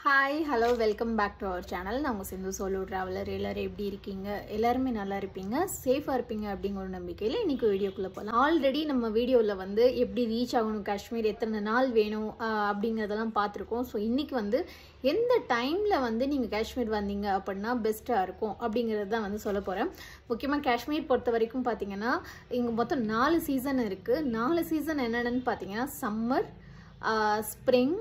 hi hello welcome back to our channel நான் உங்கள் சிந்து solo traveller எல்லோரும் எப்படி இருக்கீங்க எல்லாருமே நல்லா இருப்பீங்க சேஃபாக இருப்பீங்க அப்படிங்கிற ஒரு நம்பிக்கையில் இன்றைக்கி வீடியோக்குள்ளே போகலாம் ஆல்ரெடி நம்ம வீடியோவில் வந்து எப்படி ரீச் ஆகணும் காஷ்மீர் எத்தனை நாள் வேணும் ஆஹ், அப்படிங்கிறதெல்லாம் பார்த்துருக்கோம் ஸோ இன்றைக்கி வந்து எந்த டைமில் வந்து நீங்கள் காஷ்மீர் வந்தீங்க அப்படின்னா பெஸ்ட்டாக இருக்கும் அப்படிங்கிறது தான் வந்து சொல்ல போகிறேன் முக்கியமாக காஷ்மீர் பொறுத்த வரைக்கும் பார்த்தீங்கன்னா இங்கே மொத்தம் நாலு சீசன் இருக்குது நாலு சீசன் என்னென்னு பார்த்தீங்கன்னா summer spring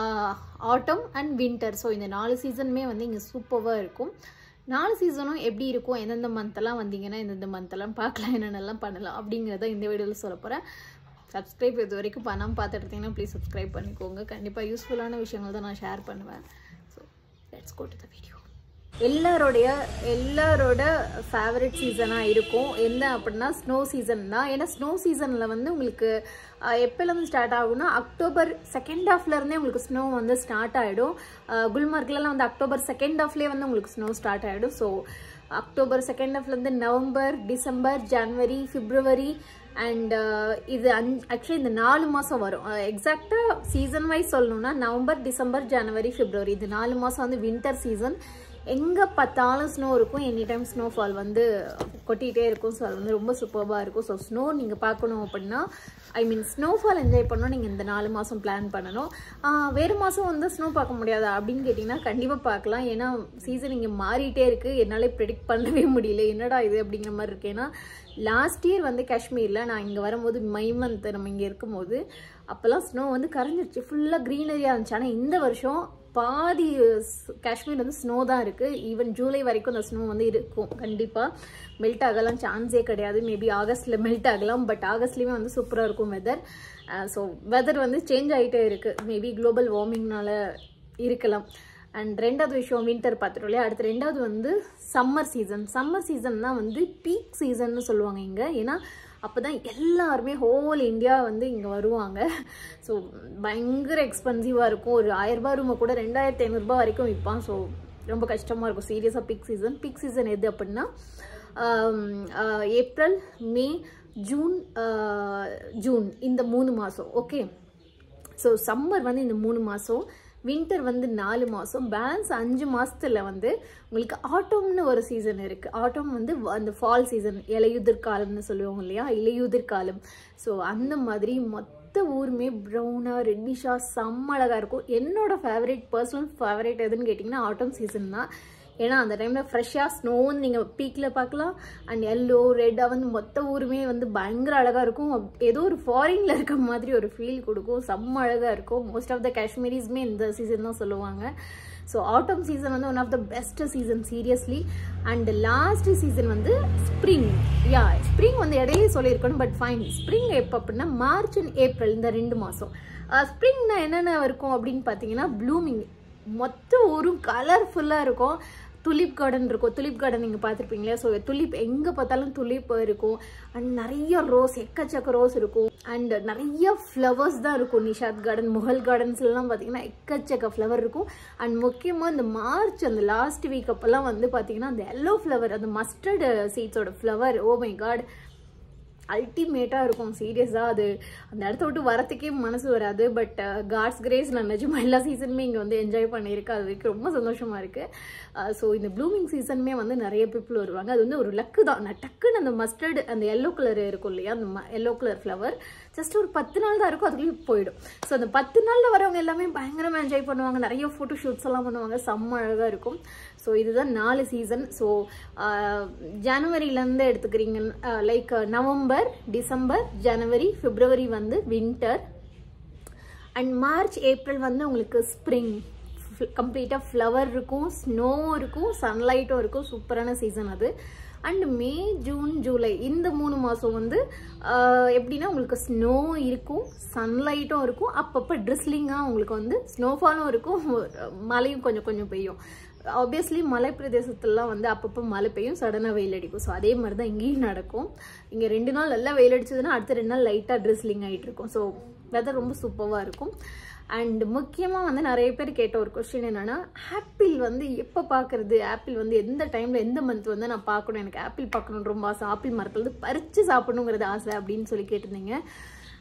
autumn and winter so இந்த நாலு சீசனுமே வந்து இங்கே சூப்பராக இருக்கும் நாலு சீசனும் எப்படி இருக்கும் எந்தெந்த மந்த்தெல்லாம் வந்தீங்கன்னா எந்தெந்த மந்த்தெல்லாம் பார்க்கலாம் என்னென்னலாம் பண்ணலாம் அப்படிங்கிறத இந்த வீடியோவில் சொல்ல போகிறேன் சப்ஸ்கிரைப் இது வரைக்கும் பண்ணாமல் பார்த்துட்டு இருந்தீங்கன்னா ப்ளீஸ் சப்ஸ்கிரைப் பண்ணிக்கோங்க கண்டிப்பாக யூஸ்ஃபுல்லான விஷயங்கள் தான் நான் ஷேர் பண்ணுவேன் so let's go to the video எல்லாரோடைய எல்லாரோட ஃபேவரட் சீசனாக இருக்கும் என்ன அப்படின்னா ஸ்னோ சீசன் தான் ஏன்னா ஸ்னோ சீசனில் வந்து உங்களுக்கு எப்போலேருந்து ஸ்டார்ட் ஆகும்னா அக்டோபர் செகண்ட் ஹாஃப்லேருந்தே உங்களுக்கு ஸ்னோ வந்து ஸ்டார்ட் ஆகிடும் குல்மார்க்லலாம் வந்து அக்டோபர் செகண்ட் ஹாஃப்லேயே வந்து உங்களுக்கு ஸ்னோ ஸ்டார்ட் ஆகிடும் ஸோ அக்டோபர் செகண்ட் ஹாஃப்லேருந்து நவம்பர் டிசம்பர் ஜனவரி பிப்ரவரி அண்ட் இது அஞ் ஆக்சுவலி இந்த நாலு மாதம் வரும் எக்ஸாக்டாக சீசன் வைஸ் சொல்லணும்னா நவம்பர் டிசம்பர் ஜனவரி பிப்ரவரி இந்த நாலு மாதம் வந்து வின்டர் சீசன் எங்கே பார்த்தாலும் ஸ்னோ இருக்கும் எனி டைம் ஸ்னோஃபால் வந்து கொட்டிகிட்டே இருக்கும் ஸோ அது வந்து ரொம்ப சூப்பராக இருக்கும் ஸோ ஸ்னோ நீங்கள் பார்க்கணும் அப்படின்னா ஐ மீன் ஸ்னோஃபால் என்ஜாய் பண்ணணும் நீங்கள் இந்த நாலு மாதம் பிளான் பண்ணணும் ஆஹ் வேறு மாதம் வந்து ஸ்னோ பார்க்க முடியாதா அப்படின்னு கேட்டிங்கன்னா கண்டிப்பாக பார்க்கலாம் ஏன்னா சீசன் இங்கே மாறிட்டே இருக்குது என்னால் ப்ரெடிக்ட் பண்ணவே முடியல என்னடா இது அப்படிங்கிற மாதிரி இருக்கு ஏன்னா லாஸ்ட் இயர் வந்து காஷ்மீரில் நான் இங்கே வரும்போது மை மந்த் நம்ம இங்கே இருக்கும்போது அப்போல்லாம் ஸ்னோ வந்து கரைஞ்சிருச்சு ஃபுல்லாக க்ரீனரியாக இருந்துச்சு ஆனால் இந்த வருஷம் பாதி ஸ்- காஷ்மீர் வந்து ஸ்னோ தான் இருக்குது ஈவன் ஜூலை வரைக்கும் அந்த ஸ்னோ வந்து இருக்கும் கண்டிப்பாக மெல்ட் ஆகலாம் சான்ஸே கிடையாது மேபி ஆகஸ்ட்டில் மெல்ட் ஆகலாம் பட் ஆகஸ்ட்லேயுமே வந்து சூப்பராக இருக்கும் வெதர் ஸோ வெதர் வந்து சேஞ்ச் ஆகிட்டே இருக்குது மேபி குளோபல் வார்மிங்னால இருக்கலாம் அண்ட் ரெண்டாவது விஷயம் வின்டர் பார்த்துட்டோம் இல்லையா அடுத்து ரெண்டாவது வந்து சம்மர் சீசன் சம்மர் சீசன் தான் வந்து பீக் சீசன்னு சொல்லுவாங்க இங்கே ஏன்னா அப்போ தான் எல்லாருமே ஹோல் இந்தியா வந்து இங்கே வருவாங்க ஸோ பயங்கர எக்ஸ்பென்சிவாக இருக்கும் ஒரு ஆயிரரூபா ரூமை கூட ரெண்டாயிரத்தி ஐநூறுரூபா வரைக்கும் விற்பான் ஸோ ரொம்ப கஷ்டமாக இருக்கும் சீரியஸாக பீக் சீசன் பீக் சீசன் எது அப்படின்னா ஆம், ஆஹ், ஏப்ரல் மே ஜூன் ஆஹ், ஜூன் இந்த மூணு மாதம் ஓகே ஸோ சம்மர் வந்து இந்த மூணு மாதம் வின்டர் வந்து நாலு மாதம் பேலன்ஸ் அஞ்சு மாதத்தில் வந்து உங்களுக்கு ஆட்டோம்னு ஒரு சீசன் இருக்குது ஆட்டோம் வந்து வ- அந்த ஃபால் சீசன் இலையுதிர் காலம்னு சொல்லுவாங்க இல்லையா இலையுதிர் காலம் ஸோ அந்த மாதிரி மொத்த ஊருமே ப்ரௌனாக ரெட்டிஷாக செம்ம அழகாக இருக்கும் என்னோட ஃபேவரட் பர்சனல் ஃபேவரட் எதுன்னு கேட்டிங்கன்னா ஆட்டம் சீசன் தான் ஏன்னா அந்த டைமில் ஃப்ரெஷ்ஷாக ஸ்னோ வந்து நீங்கள் பீக்கில் பார்க்கலாம் அண்ட் எல்லோ ரெட்டாக வந்து மொத்த ஊருமே வந்து பயங்கர அழகாக இருக்கும் ஏதோ ஒரு ஃபாரினில் இருக்க மாதிரி ஒரு ஃபீல் கொடுக்கும் செம்ம அழகாக இருக்கும் மோஸ்ட் ஆஃப் த காஷ்மீரிஸ்மே இந்த சீசன் தான் சொல்லுவாங்க ஸோ ஆட்டம் சீசன் வந்து one of the best season seriously and last season வந்து ஸ்ப்ரிங் யா ஸ்ப்ரிங் வந்து இடையிலே சொல்லியிருக்கணும் பட் ஃபைன் ஸ்ப்ரிங் எப்போ அப்படின்னா மார்ச் அண்ட் ஏப்ரல் இந்த ரெண்டு மாதம் ஸ்ப்ரிங்னா என்னென்ன இருக்கும் அப்படின்னு பார்த்தீங்கன்னா ப்ளூமிங் மொத்த ஊரும் கலர்ஃபுல்லாக இருக்கும் துலிப் கார்டன் இருக்கும் துலிப் கார்டன் நீங்கள் பார்த்துருப்பீங்களா ஸோ துலிப் எங்கே பார்த்தாலும் துலிப் இருக்கும் அண்ட் நிறைய ரோஸ் எக்கச்சக்க ரோஸ் இருக்கும் அண்ட் நிறைய ஃப்ளவர்ஸ் தான் இருக்கும் நிஷாத் கார்டன் முகல் கார்டன்ஸ்லாம் பார்த்தீங்கன்னா எக்கச்சக்க ஃப்ளவர் இருக்கும் அண்ட் முக்கியமாக இந்த மார்ச் அந்த லாஸ்ட் வீக் அப்போல்லாம் வந்து பார்த்தீங்கன்னா அந்த எல்லோ ஃப்ளவர் அந்த மஸ்டர்டு சீட்ஸோட ஃப்ளவர் ஓ மை காட் அல்டிமேட்டாக இருக்கும் சீரியஸாக அது அந்த இடத்த விட்டு வரத்துக்கே மனசு வராது பட் காட்ஸ் கிரேஸ் நான் நிஜமா எல்லா சீசனுமே இங்கே வந்து என்ஜாய் பண்ணியிருக்கேன் அது வரைக்கும் ரொம்ப சந்தோஷமாக இருக்குது ஸோ இந்த ப்ளூமிங் சீசனுமே வந்து நிறைய பீப்புள் வருவாங்க அது வந்து ஒரு லக்கு தான் நான் டக்குன்னு அந்த மஸ்டர்டு அந்த எல்லோ கலர் இருக்கும் இல்லையா அந்த எல்லோ கலர் ஃப்ளவர் ஜஸ்ட் ஒரு பத்து நாள் தான் இருக்கும் அதுக்குள்ளே போயிடும் ஸோ அந்த பத்து நாளில் வரவங்க எல்லாமே பயங்கரமாக என்ஜாய் பண்ணுவாங்க நிறைய ஃபோட்டோ ஷூட்ஸ் எல்லாம் பண்ணுவாங்க செம்ம அழகாக இருக்கும் ஸோ இதுதான் நாலு சீசன் ஸோ ஜனவரியிலேருந்து எடுத்துக்கிறீங்க லைக் நவம்பர் டிசம்பர் ஜனவரி பிப்ரவரி வந்து வின்டர் அண்ட் மார்ச் ஏப்ரல் வந்து உங்களுக்கு ஸ்ப்ரிங் கம்ப்ளீட்டாக ஃப்ளவர் இருக்கும் ஸ்னோ இருக்கும் சன்லைட்டும் இருக்கும் சூப்பரான சீசன் அது அண்ட் மே ஜூன் ஜூலை இந்த மூணு மாதம் வந்து ஆஹ், எப்படின்னா உங்களுக்கு ஸ்னோ இருக்கும் சன்லைட்டும் இருக்கும் அப்பப்போ ட்ரிஸ்லிங்காக உங்களுக்கு வந்து ஸ்னோஃபாலும் இருக்கும் மழையும் கொஞ்சம் கொஞ்சம் பெய்யும் ஆப்வியஸ்லி மலை பிரதேசத்துலலாம் வந்து அப்பப்போ மழை பெய்யும் சடனாக வெயில் அடிக்கும் ஸோ அதே மாதிரி தான் இங்கேயும் நடக்கும் இங்கே ரெண்டு நாள் நல்லா வெயில் அடிச்சதுன்னா அடுத்த ரெண்டு நாள் லைட்டாக ட்ரிஸ்லிங் ஆகிட்டு இருக்கும் ஸோ வெதர் ரொம்ப சூப்பராக இருக்கும் அண்ட் முக்கியமாக வந்து நிறைய பேர் கேட்ட ஒரு கொஸ்டின் என்னன்னா ஆப்பிள் வந்து எப்போ பார்க்கறது ஆப்பிள் வந்து எந்த டைமில் எந்த மந்த் வந்து நான் பார்க்கணும் எனக்கு ஆப்பிள் பார்க்கணுன்னு ரொம்ப ஆசை ஆப்பிள் மரத்துல இருந்து பறித்து சாப்பிடணுங்கிறது ஆசை அப்படின்னு சொல்லி கேட்டிருந்தீங்க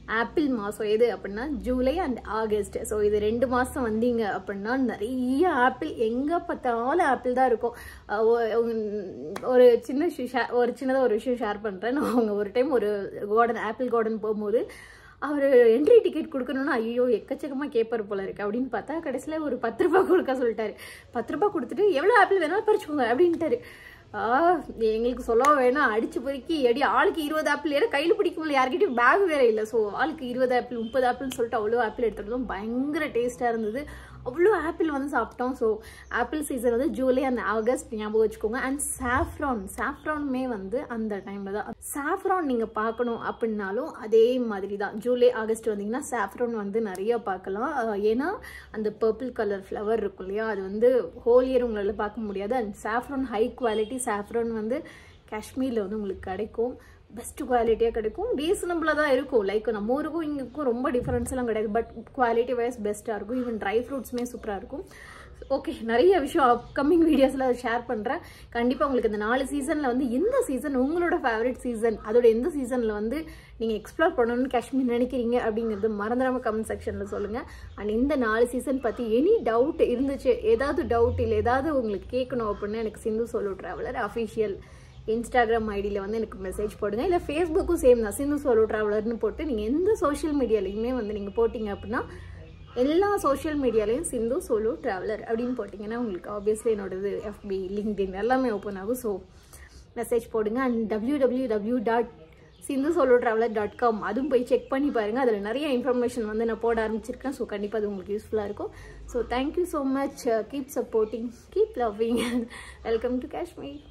ஆப்பிள் மாதம் எது அப்படின்னா ஜூலை அண்ட் ஆகஸ்ட் ஸோ இது ரெண்டு மாதம் வந்தீங்க அப்படின்னா நிறைய ஆப்பிள் எங்கே பார்த்தாலும் ஆப்பிள் தான் இருக்கும் அஹ் ஒ- உங்க- ஒரு சின்ன விஷயம் share- ஒரு சின்னதாக ஒரு விஷயம் ஷேர் பண்ணுறேன் நான் அவங்க ஒரு டைம் ஒரு கார்டன் ஆப்பிள் கார்டன் போகும்போது அவர் என்ட்ரி டிக்கெட் கொடுக்கணும்னா ஐயோ எக்கச்சக்கமாக கேட்பார் போல இருக்கு அப்படின்னு பார்த்தா கடைசியில் ஒரு பத்து ரூபாய் கொடுக்க சொல்லிட்டாரு பத்து ரூபாய் கொடுத்துட்டு எவ்வளோ ஆப்பிள் வேணாலும் பறிச்சுக்கோங்க அப்படின்ட்டாரு ஆ எங்களுக்கு சொல்ல வேணாம் அடிச்சு பொறுக்கி எடி ஆளுக்கு இருபது ஆப்பிள் ஏற கையில் பிடிக்க முடியல யார்கிட்டயும் பேக் வேற இல்லை ஸோ ஆளுக்கு இருபது ஆப்பிள் முப்பது ஆப்பிள்னு சொல்லிட்டு அவ்வளோ ஆப்பிள் எடுத்துட்டு வந்தோம் பயங்கர டேஸ்ட்டாக இருந்தது அவ்வளோ ஆப்பிள் வந்து சாப்பிட்டோம் ஸோ ஆப்பிள் சீசன் வந்து ஜூலை அண்ட் ஆகஸ்ட் ஞாபகம் வச்சுக்கோங்க அண்ட் சாஃப்ரான் சாஃப்ரானுமே வந்து அந்த டைமில் தான் சாஃப்ரான் நீங்கள் பார்க்கணும் அப்படின்னாலும் அதே மாதிரி தான் ஜூலை ஆகஸ்ட் வந்தீங்கன்னா சாஃப்ரான் வந்து நிறைய பார்க்கலாம் அஹ் ஏன்னா அந்த பர்பிள் கலர் ஃப்ளவர் இருக்கும் இல்லையா அது வந்து ஹோல் இயர் உங்களால் பார்க்க முடியாது and saffron high quality saffron வந்து காஷ்மீரில் வந்து உங்களுக்கு கிடைக்கும் பெஸ்ட் குவாலிட்டியாக கிடைக்கும் ரீசனபிளாக தான் இருக்கும் லைக் நம்ம ஊருக்கும் இங்கேக்கும் ரொம்ப டிஃப்ரென்ஸ்லாம் கிடையாது பட் குவாலிட்டி வைஸ் பெஸ்ட்டாக இருக்கும் ஈவன் ட்ரை ஃப்ரூட்ஸுமே சூப்பராக இருக்கும் ஓகே நிறைய விஷயம் அப்கமிங் வீடியோஸில் ஷேர் பண்ணுறேன் கண்டிப்பாக உங்களுக்கு இந்த நாலு சீசனில் வந்து எந்த சீசன் உங்களோட ஃபேவரட் சீசன் அதோட எந்த சீசனில் வந்து நீங்கள் எக்ஸ்ப்ளோர் பண்ணணும்னு காஷ்மீர் நினைக்கிறீங்க அப்படிங்கிறது மறந்துடாம கமெண்ட் செக்ஷனில் சொல்லுங்கள் அண்ட் இந்த நாலு சீசன் பற்றி எனி டவுட் இருந்துச்சு ஏதாவது டவுட் இல்லை ஏதாவது உங்களுக்கு கேட்கணும் அப்படின்னு எனக்கு Sindhu solo traveller official Instagram ஐடியில் வந்து எனக்கு மெசேஜ் போடுங்க இல்லை ஃபேஸ்புக்கும் சேம் தான் சிந்து சோலோ ட்ராவலர்னு போட்டு நீங்கள் எந்த சோஷியல் மீடியாலையுமே வந்து நீங்கள் போட்டிங்க அப்படின்னா எல்லா சோஷியல் மீடியாலையும் சிந்து சோலோ ட்ராவலர் அப்படின்னு போட்டிங்கன்னா உங்களுக்கு ஆப்வியஸ்லி என்னோடது எஃபி லிங்க்டின் எல்லாமே ஓப்பன் ஆகும் ஸோ மெசேஜ் போடுங்க and W W W dot Sindhu solo traveller dot com அதுவும் போய் செக் பண்ணி பாருங்கள் அதில் நிறைய இன்ஃபர்மேஷன் வந்து நான் போட ஆரம்பிச்சிருக்கேன் ஸோ கண்டிப்பாக அது உங்களுக்கு யூஸ்ஃபுல்லாக இருக்கும் so thank you so much keep supporting keep loving welcome to Kashmir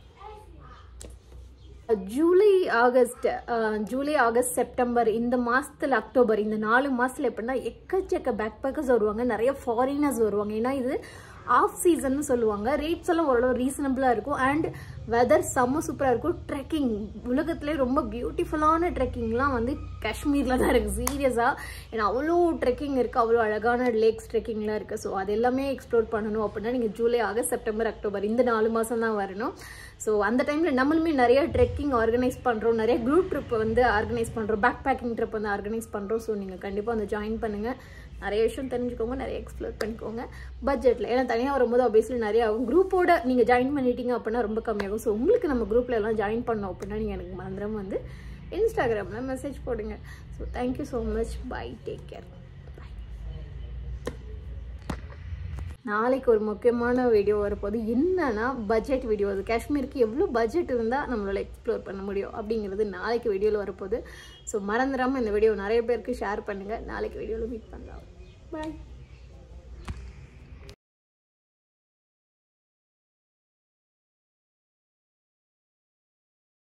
July August ah, July August September இந்த மாசத்துல அக்டோபர் இந்த நாலு மாசத்துல எப்படின்னா எக்கச்சக்க பேக் பேக்கர்ஸ் வருவாங்க நிறைய ஃபாரினர்ஸ் வருவாங்க ஏன்னா இது ஆஃப் சீசன் சொல்லுவாங்க ரேட்ஸ் எல்லாம் ஓரளவு ரீசனபிளாக இருக்கும் அண்ட் வெதர் செம்ம சூப்பராக இருக்கும் ட்ரெக்கிங் உலகத்திலே ரொம்ப பியூட்டிஃபுல்லான ட்ரெக்கிங்லாம் வந்து காஷ்மீரில் தான் இருக்குது சீரியஸாக ஏன்னா அவ்வளோ ட்ரெக்கிங் இருக்குது அவ்வளோ அழகான லேக்ஸ் ட்ரெக்கிங்லாம் இருக்குது ஸோ அது எல்லாமே எக்ஸ்ப்ளோர் பண்ணணும் அப்படின்னா நீங்கள் ஜூலை ஆகஸ்ட் செப்டம்பர் அக்டோபர் இந்த நாலு மாதம் தான் வரணும் ஸோ அந்த டைமில் நம்மளுமே நிறைய ட்ரெக்கிங் ஆர்கனைஸ் பண்ணுறோம் நிறைய குரூப் ட்ரிப் வந்து ஆர்கனைஸ் பண்ணுறோம் பேக் பேக்கிங் ட்ரிப் வந்து ஆர்கனைஸ் பண்ணுறோம் ஸோ நீங்கள் கண்டிப்பாக வந்து ஜாயின் பண்ணுங்கள் நிறைய விஷயம் தெரிஞ்சுக்கோங்க நிறைய எக்ஸ்ப்ளோர் பண்ணிக்கோங்க பட்ஜெட்டில் ஏன்னா தனியாக வரும்போது ஆப்வியஸ்லி நிறைய ஆகும் குரூப்போட நீங்கள் ஜாயின் பண்ணிட்டீங்க அப்படின்னா ரொம்ப கம்மியாகும் ஸோ உங்களுக்கு நம்ம குரூப்பில் எல்லாம் ஜாயின் பண்ணோம் அப்படின்னா நீங்கள் எனக்கு மறந்துடாம வந்து இன்ஸ்டாகிராமில் மெசேஜ் போடுங்க so thank you so much bye take care நாளைக்கு ஒரு முக்கியமான வீடியோ வரப்போது என்னன்னா பட்ஜெட் வீடியோ அது காஷ்மீருக்கு எவ்வளோ பட்ஜெட் இருந்தால் நம்மளால எக்ஸ்ப்ளோர் பண்ண முடியும் அப்படிங்கிறது நாளைக்கு வீடியோவில் வரப்போகுது ஸோ மறந்துடாமல் இந்த வீடியோ நிறைய பேருக்கு ஷேர் பண்ணுங்கள் நாளைக்கு வீடியோவில் மீட் பண்ணலாம் பாய்